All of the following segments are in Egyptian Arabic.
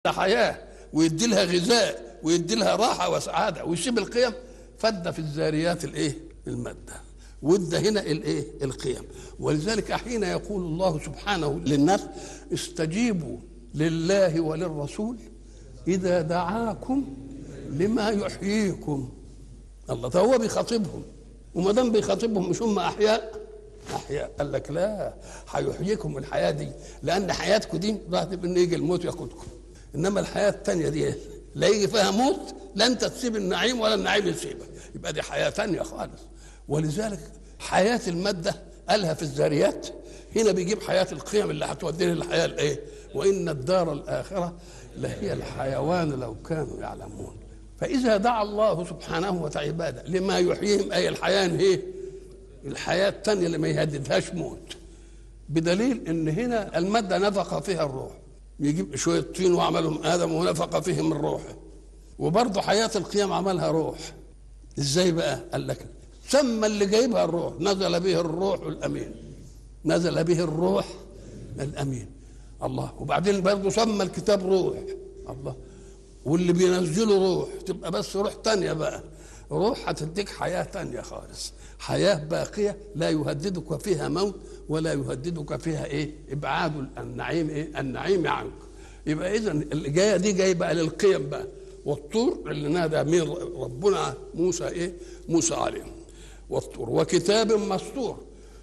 حياه ويدي لها غذاء ويدي لها راحه وسعاده ويسيب القيم فد في الذاريات الايه الماده وده هنا الايه القيم ولذلك حين يقول الله سبحانه للناس استجيبوا لله وللرسول اذا دعاكم لما يحييكم الله ده هو بيخاطبهم وما دام بيخاطبهم مش هم احياء احياء قال لك لا هيحييكم الحياه دي لان حياتكم دي راح ان يجي الموت ياخدكم انما الحياه الثانيه دي لا يجي فيها موت لا انت تسيب النعيم ولا النعيم يسيبك يبقى دي حياه ثانيه خالص ولذلك حياه الماده قالها في الذاريات هنا بيجيب حياه القيم اللي هتودينا للحياه الايه وان الدار الاخره لهي الحيوان لو كانوا يعلمون فاذا دعا الله سبحانه وتعالى لما يحييهم اي الحياه هي الحياه الثانيه اللي ما يهددهاش موت بدليل ان هنا الماده نفخ فيها الروح يجيب شويه طين وعملهم ادم ونفخ فيهم الروح وبرضه حياه القيام عملها روح ازاي بقى قال لك سمى اللي جايبها الروح نزل به الروح الامين نزل به الروح الامين الله وبعدين برضه سمى الكتاب روح الله واللي بينزله روح تبقى بس روح تانية بقى روح هتديك حياة تانية خالص حياة باقية لا يهددك فيها موت ولا يهددك فيها ايه ابعاد النعيم ايه النعيم عنك يبقى اذا الجايه دي جايه بقى للقيم بقى والطور اللي نادى من ربنا موسى ايه موسى عليه والطور وكتاب مسطور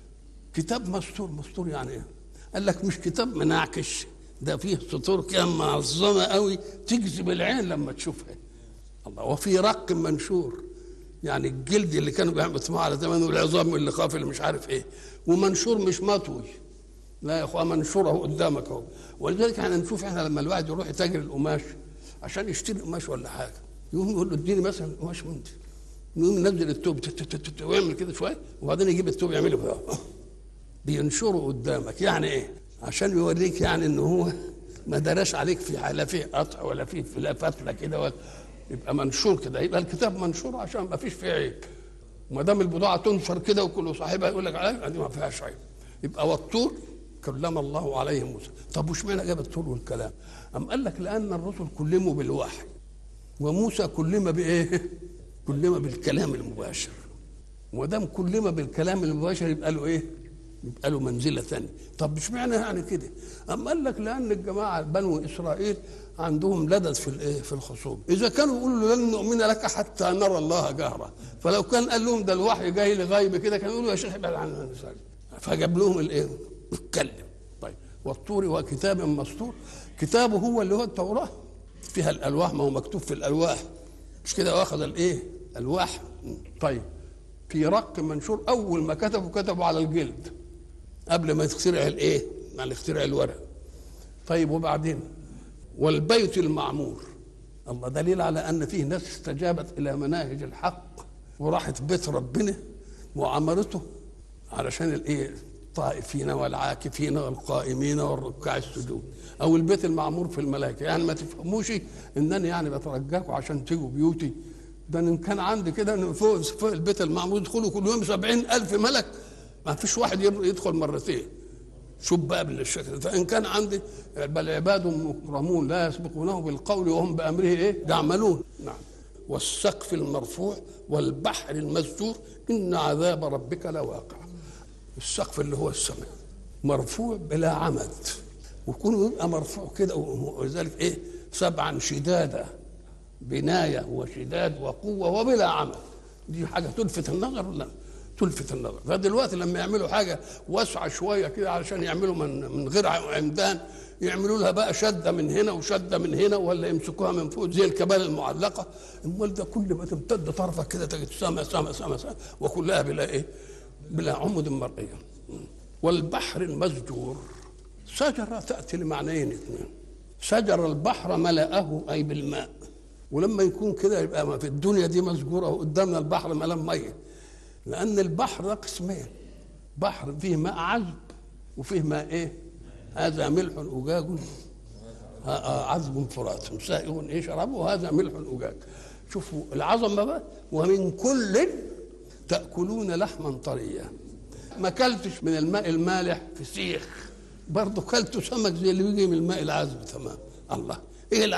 كتاب مستور مستور يعني ايه قال لك مش كتاب منعكش ده فيه سطور كده معظمه قوي تجذب العين لما تشوفها الله وفي رق منشور يعني الجلد اللي كانوا بيعملوا على زمان والعظام اللي خاف اللي مش عارف ايه ومنشور مش مطوي لا يا اخوان منشور اهو قدامك اهو ولذلك احنا نشوف احنا لما الواحد يروح يتاجر القماش عشان يشتري قماش ولا حاجه يقوم يقول له اديني مثلا قماش من دي يقوم ينزل التوب ويعمل كده شويه وبعدين يجيب التوب يعمله كده بينشره قدامك يعني ايه عشان يوريك يعني ان هو ما دراش عليك في لا فيه قطع ولا فيه لا فتله كده ولا يبقى منشور كده يبقى الكتاب منشور عشان ما فيش فيه عيب وما دام البضاعه تنشر كده وكل صاحبها يقول لك عليها دي ما فيهاش عيب يبقى والطور كلم الله عليه موسى طب وش معنى جاب الطور والكلام أم قال لك لأن الرسل كلموا بالوحي وموسى كلم بإيه كلم بالكلام المباشر ودام كلم بالكلام المباشر يبقى له إيه يبقى له منزلة ثانية طب مش معنى يعني كده أم قال لك لأن الجماعة بنو إسرائيل عندهم لدد في الايه في الخصوم اذا كانوا يقولوا له لن نؤمن لك حتى نرى الله جهرا فلو كان قال لهم ده الوحي جاي لغيب كده كانوا يقولوا يا شيخ ابعد عنا فجاب لهم الايه اتكلم طيب والطور وكتاب مسطور كتابه هو اللي هو التوراه فيها الالواح ما هو مكتوب في الالواح مش كده واخذ الايه الواح طيب في رق منشور اول ما كتبوا كتبوا على الجلد قبل ما يخترع الايه ما يخترع الورق طيب وبعدين والبيت المعمور الله دليل على ان فيه ناس استجابت الى مناهج الحق وراحت بيت ربنا وعمرته علشان الايه الطائفين والعاكفين والقائمين والركع السجود او البيت المعمور في الملائكه يعني ما تفهموش انني يعني بترجاكم عشان تيجوا بيوتي ده ان كان عندي كده فوق, فوق البيت المعمور يدخلوا كل يوم سبعين الف ملك ما فيش واحد يدخل مرتين شوف بقى بالشكل فان كان عندي بل عباد مكرمون لا يسبقونه بالقول وهم بامره ايه يعملون نعم والسقف المرفوع والبحر المسجور ان عذاب ربك لواقع السقف اللي هو السماء مرفوع بلا عمد ويكون يبقى مرفوع كده ولذلك ايه سبعا شدادا بنايه وشداد وقوه وبلا عمد دي حاجه تلفت النظر ولا تلفت النظر فدلوقتي لما يعملوا حاجه واسعه شويه كده علشان يعملوا من من غير عمدان يعملوا لها بقى شده من هنا وشده من هنا ولا يمسكوها من فوق زي الكبال المعلقه امال ده كل ما تمتد طرفك كده تجد سما سما سما سما وكلها بلا ايه؟ بلا عمد مرئيه والبحر المسجور شجره تاتي لمعنيين اثنين شجر البحر ملأه اي بالماء ولما يكون كده يبقى في الدنيا دي مسجوره وقدامنا البحر ملأ ميه لأن البحر ده قسمين بحر فيه ماء عذب وفيه ماء إيه؟ هذا ملح أجاج عذب فرات سائغ إيه شرابه وهذا ملح أجاج شوفوا العظمة بقى ومن كل تأكلون لحما طريا ما كلتش من الماء المالح في سيخ برضه كلت سمك زي اللي بيجي من الماء العذب تمام الله ايه